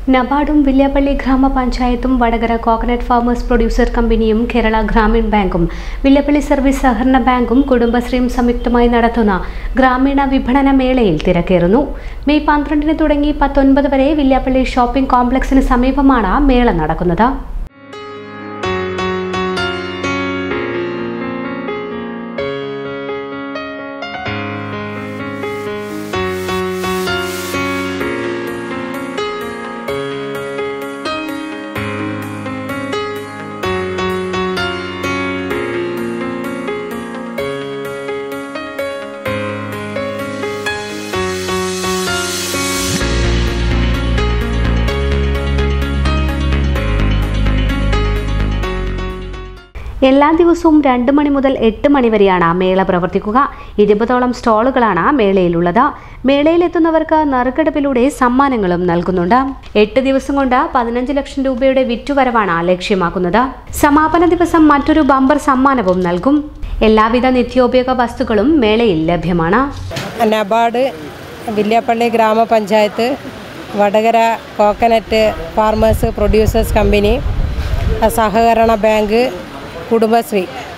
നബാർഡും വില്യാപ്പള്ളി ഗ്രാമപഞ്ചായത്തും Vadakara coconut farmers producer കമ്പനിയും കേരള ഗ്രാമീൺ ബാങ്കും വില്യാപ്പള്ളി സർവീസ് സഹകരണ ബാങ്കും കുടുംബശ്രീയും സംയുക്തമായി നടത്തുന്ന ഗ്രാമീണ വിപണന മേളയിൽ തിരക്കേറുന്നു മെയ് പന്ത്രണ്ടിന് തുടങ്ങി പത്തൊൻപത് വരെ വില്യാപ്പള്ളി ഷോപ്പിംഗ് കോംപ്ലക്സിന് സമീപമാണ് മേള നടക്കുന്നത് എല്ലാ ദിവസവും രണ്ട് മണി മുതൽ എട്ട് മണി വരെയാണ് മേള പ്രവർത്തിക്കുക ഇരുപതോളം സ്റ്റാളുകളാണ് മേളയിലുള്ളത് മേളയിലെത്തുന്നവർക്ക് നറുക്കെടുപ്പിലൂടെ സമ്മാനങ്ങളും നൽകുന്നുണ്ട് എട്ട് ദിവസം കൊണ്ട് പതിനഞ്ച് ലക്ഷം രൂപയുടെ വിറ്റുവരവാണ് ലക്ഷ്യമാക്കുന്നത് സമാപന ദിവസം മറ്റൊരു ബമ്പർ സമ്മാനവും നൽകും എല്ലാവിധ നിത്യോപയോഗ വസ്തുക്കളും മേളയിൽ ലഭ്യമാണ് നബാർഡ് വില്യാപ്പള്ളി ഗ്രാമപഞ്ചായത്ത് Vadakara coconut farmers producers company സഹകരണ ബാങ്ക് കുടുംബശ്രീ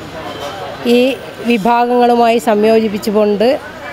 ഈ വിഭാഗങ്ങളുമായി സംയോജിപ്പിച്ചുകൊണ്ട്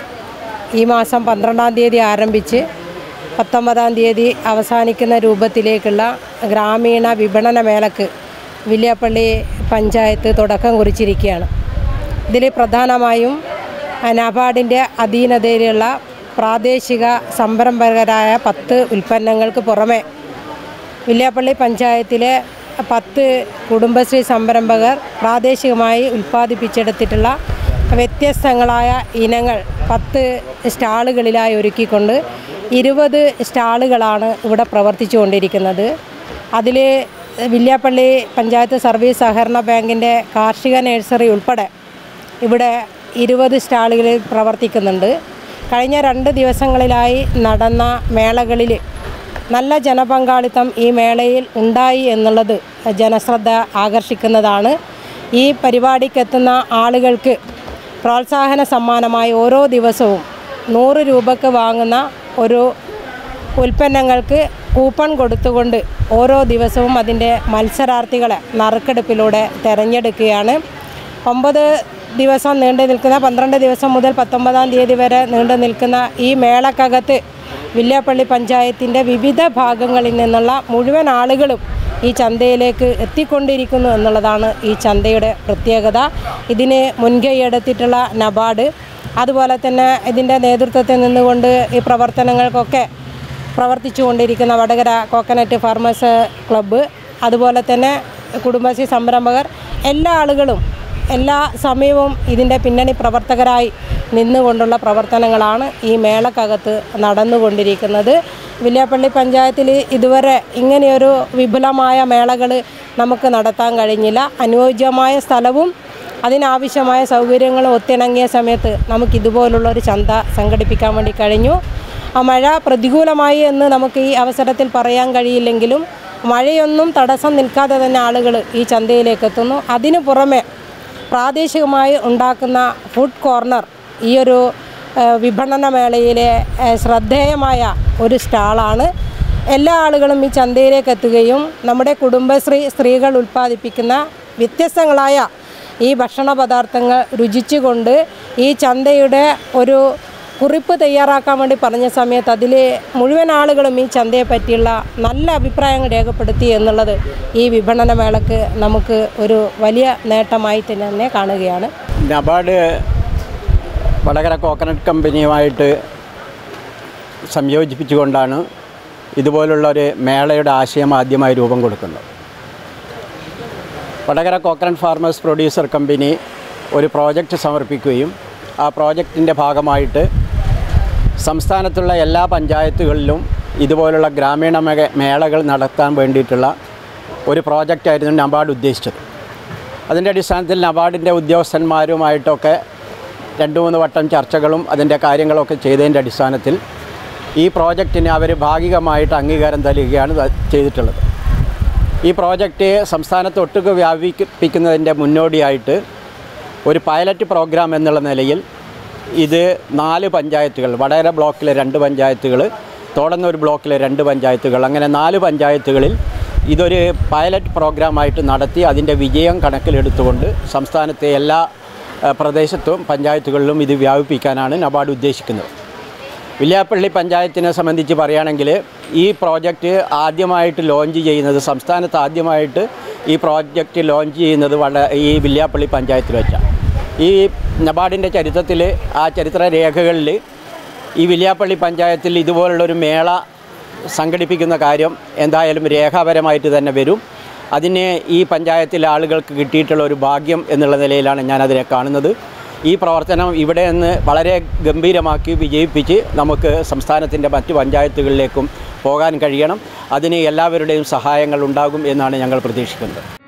ഈ മാസം പന്ത്രണ്ടാം തീയതി ആരംഭിച്ച് പത്തൊമ്പതാം തീയതി അവസാനിക്കുന്ന രൂപത്തിലേക്കുള്ള ഗ്രാമീണ വിപണന മേളക്ക് വില്യാപ്പള്ളി പഞ്ചായത്ത് തുടക്കം കുറിച്ചിരിക്കുകയാണ് ഇതിൽ പ്രധാനമായും നബാർഡിൻ്റെ അധീനതയിലുള്ള പ്രാദേശിക സംരംഭകരായ പത്ത് ഉൽപ്പന്നങ്ങൾക്ക് പുറമെ വില്യാപ്പള്ളി പഞ്ചായത്തിലെ പത്ത് കുടുംബശ്രീ സംരംഭകർ പ്രാദേശികമായി ഉൽപ്പാദിപ്പിച്ചെടുത്തിട്ടുള്ള വ്യത്യസ്തങ്ങളായ ഇനങ്ങൾ പത്ത് സ്റ്റാളുകളിലായി ഒരുക്കിക്കൊണ്ട് ഇരുപത് സ്റ്റാളുകളാണ് ഇവിടെ പ്രവർത്തിച്ചു കൊണ്ടിരിക്കുന്നത് അതിൽ വില്യാപ്പള്ളി പഞ്ചായത്ത് സർവീസ് സഹകരണ ബാങ്കിൻ്റെ കാർഷിക നഴ്സറി ഉൾപ്പെടെ ഇവിടെ ഇരുപത് സ്റ്റാളുകളിൽ പ്രവർത്തിക്കുന്നുണ്ട് കഴിഞ്ഞ രണ്ട് ദിവസങ്ങളിലായി നടന്ന മേളകളിൽ നല്ല ജനപങ്കാളിത്തം ഈ മേളയിൽ ഉണ്ടായി എന്നുള്ളത് ജനശ്രദ്ധ ആകർഷിക്കുന്നതാണ് ഈ പരിപാടിക്കെത്തുന്ന ആളുകൾക്ക് പ്രോത്സാഹന സമ്മാനമായി ഓരോ ദിവസവും നൂറ് രൂപക്ക് വാങ്ങുന്ന ഒരു ഉൽപ്പന്നങ്ങൾക്ക് കൂപ്പൺ കൊടുത്തുകൊണ്ട് ഓരോ ദിവസവും അതിൻ്റെ മത്സരാർത്ഥികളെ നറുക്കെടുപ്പിലൂടെ തിരഞ്ഞെടുക്കുകയാണ് ഒമ്പത് ദിവസം നീണ്ടു നിൽക്കുന്ന പന്ത്രണ്ട് ദിവസം മുതൽ പത്തൊമ്പതാം തീയതി വരെ നീണ്ടു നിൽക്കുന്ന ഈ മേളക്കകത്ത് വില്യാപ്പള്ളി പഞ്ചായത്തിൻ്റെ വിവിധ ഭാഗങ്ങളിൽ നിന്നുള്ള മുഴുവൻ ആളുകളും ഈ ചന്തയിലേക്ക് എത്തിക്കൊണ്ടിരിക്കുന്നു എന്നുള്ളതാണ് ഈ ചന്തയുടെ പ്രത്യേകത ഇതിന് മുൻകൈ എടുത്തിട്ടുള്ള നബാർഡ് അതുപോലെ തന്നെ ഇതിൻ്റെ നേതൃത്വത്തിൽ നിന്നുകൊണ്ട് ഈ പ്രവർത്തനങ്ങൾക്കൊക്കെ പ്രവർത്തിച്ചു കൊണ്ടിരിക്കുന്ന വടകര കോക്കനറ്റ് ഫാർമേഴ്സ് ക്ലബ്ബ് അതുപോലെ തന്നെ കുടുംബശ്രീ സംരംഭകർ എല്ലാ ആളുകളും എല്ലാ സമയവും ഇതിൻ്റെ പിന്നണി പ്രവർത്തകരായി നിന്നുകൊണ്ടുള്ള പ്രവർത്തനങ്ങളാണ് ഈ മേളക്കകത്ത് നടന്നുകൊണ്ടിരിക്കുന്നത് വില്യാപ്പള്ളി പഞ്ചായത്തിൽ ഇതുവരെ ഇങ്ങനെയൊരു വിപുലമായ മേളകൾ നമുക്ക് നടത്താൻ കഴിഞ്ഞില്ല അനുയോജ്യമായ സ്ഥലവും അതിനാവശ്യമായ സൗകര്യങ്ങളും ഒത്തിണങ്ങിയ സമയത്ത് നമുക്ക് ഇതുപോലുള്ളൊരു ചന്ത സംഘടിപ്പിക്കാൻ വേണ്ടി കഴിഞ്ഞു ആ മഴ പ്രതികൂലമായി എന്ന് നമുക്ക് ഈ അവസരത്തിൽ പറയാൻ കഴിയില്ലെങ്കിലും മഴയൊന്നും തടസ്സം നിൽക്കാതെ തന്നെ ആളുകൾ ഈ ചന്തയിലേക്ക് എത്തുന്നു അതിനു പുറമെ പ്രാദേശികമായി ഉണ്ടാക്കുന്ന ഫുഡ് കോർണർ ഈ ഒരു ഏഹ്, വിപണന മേളയിലെ ഏഹ്, ശ്രദ്ധേയമായ ഒരു സ്റ്റാളാണ് എല്ലാ ആളുകളും ഈ ചന്തയിലേക്ക് എത്തുകയും നമ്മുടെ കുടുംബശ്രീ സ്ത്രീകൾ ഉൽപ്പാദിപ്പിക്കുന്ന വ്യത്യസ്തങ്ങളായ ഈ ഭക്ഷണ പദാർത്ഥങ്ങൾ രുചിച്ചുകൊണ്ട് ഈ ചന്തയുടെ ഒരു കുറിപ്പ് തയ്യാറാക്കാൻ വേണ്ടി പറഞ്ഞ സമയത്ത് അതിൽ മുഴുവൻ ആളുകളും ഈ ചന്തയെ പറ്റിയുള്ള നല്ല അഭിപ്രായങ്ങൾ രേഖപ്പെടുത്തി എന്നുള്ളത് ഈ വിപണന മേളക്ക് നമുക്ക് ഒരു വലിയ നേട്ടമായി തന്നെ കാണുകയാണ് നബാർഡ് വടകര കോക്കനട്ട് കമ്പനിയുമായിട്ട് സംയോജിപ്പിച്ചുകൊണ്ടാണ് ഇതുപോലുള്ള ഒരു മേളയുടെ ആശയം ആദ്യമായി രൂപം കൊടുക്കുന്നത് Vadakara coconut farmers producer company ഒരു പ്രോജക്റ്റ് സമർപ്പിക്കുകയും ആ പ്രോജക്റ്റിൻ്റെ ഭാഗമായിട്ട് സംസ്ഥാനത്തുള്ള എല്ലാ പഞ്ചായത്തുകളിലും ഇതുപോലുള്ള ഗ്രാമീണ മേ- മേളകൾ നടത്താൻ വേണ്ടിയിട്ടുള്ള ഒരു പ്രോജക്റ്റായിരുന്നു നബാർഡ് ഉദ്ദേശിച്ചത് അതിൻ്റെ അടിസ്ഥാനത്തിൽ നബാർഡിൻ്റെ ഉദ്യോഗസ്ഥന്മാരുമായിട്ടൊക്കെ രണ്ട് മൂന്ന് വട്ടം ചർച്ചകളും അതിൻ്റെ കാര്യങ്ങളൊക്കെ ചെയ്തതിൻ്റെ അടിസ്ഥാനത്തിൽ ഈ പ്രോജക്റ്റിന് അവർ ഭാഗികമായിട്ട് അംഗീകാരം നൽകുകയാണ് ത- ചെയ്തിട്ടുള്ളത് ഈ പ്രോജക്റ്റ് സംസ്ഥാനത്ത് ഒട്ടുക്ക് വ്യാപിപ്പിക്കുന്നതിൻ്റെ മുന്നോടിയായിട്ട് ഒരു പൈലറ്റ് പ്രോഗ്രാം എന്നുള്ള നിലയിൽ ഇത് നാല് പഞ്ചായത്തുകൾ വടകര ബ്ലോക്കിലെ രണ്ട് പഞ്ചായത്തുകൾ തോടന്നൂർ ബ്ലോക്കിലെ രണ്ട് പഞ്ചായത്തുകൾ അങ്ങനെ നാല് പഞ്ചായത്തുകളിൽ ഇതൊരു പൈലറ്റ് പ്രോഗ്രാമായിട്ട് നടത്തി അതിൻ്റെ വിജയം കണക്കിലെടുത്തുകൊണ്ട് സംസ്ഥാനത്തെ എല്ലാ ഏഹ്, പ്രദേശത്തും പഞ്ചായത്തുകളിലും ഇത് വ്യാപിപ്പിക്കാനാണ് നബാർഡ് ഉദ്ദേശിക്കുന്നത് വില്യാപ്പള്ളി പഞ്ചായത്തിനെ സംബന്ധിച്ച് പറയുകയാണെങ്കിൽ ഈ പ്രോജക്റ്റ് ആദ്യമായിട്ട് ലോഞ്ച് ചെയ്യുന്നത് സംസ്ഥാനത്ത് ആദ്യമായിട്ട് ഈ പ്രോജക്റ്റ് ലോഞ്ച് ചെയ്യുന്നത് വട ഈ വില്യാപ്പള്ളി പഞ്ചായത്തിൽ വെച്ചാണ് ഈ നബാർഡിൻ്റെ ചരിത്രത്തിൽ ആ ചരിത്ര രേഖകളിൽ ഈ വില്യാപ്പള്ളി പഞ്ചായത്തിൽ ഇതുപോലുള്ളൊരു മേള സംഘടിപ്പിക്കുന്ന കാര്യം എന്തായാലും രേഖാപരമായിട്ട് തന്നെ വരും അതിന് ഈ പഞ്ചായത്തിലെ ആളുകൾക്ക് കിട്ടിയിട്ടുള്ള ഒരു ഭാഗ്യം എന്നുള്ള നിലയിലാണ് ഞാനതിനെ കാണുന്നത് ഈ പ്രവർത്തനം ഇവിടെ നിന്ന് വളരെ ഗംഭീരമാക്കി വിജയിപ്പിച്ച് നമുക്ക് സംസ്ഥാനത്തിൻ്റെ മറ്റ് പഞ്ചായത്തുകളിലേക്കും പോകാൻ കഴിയണം അതിന് എല്ലാവരുടെയും സഹായങ്ങൾ ഉണ്ടാകും എന്നാണ് ഞങ്ങൾ പ്രതീക്ഷിക്കുന്നത്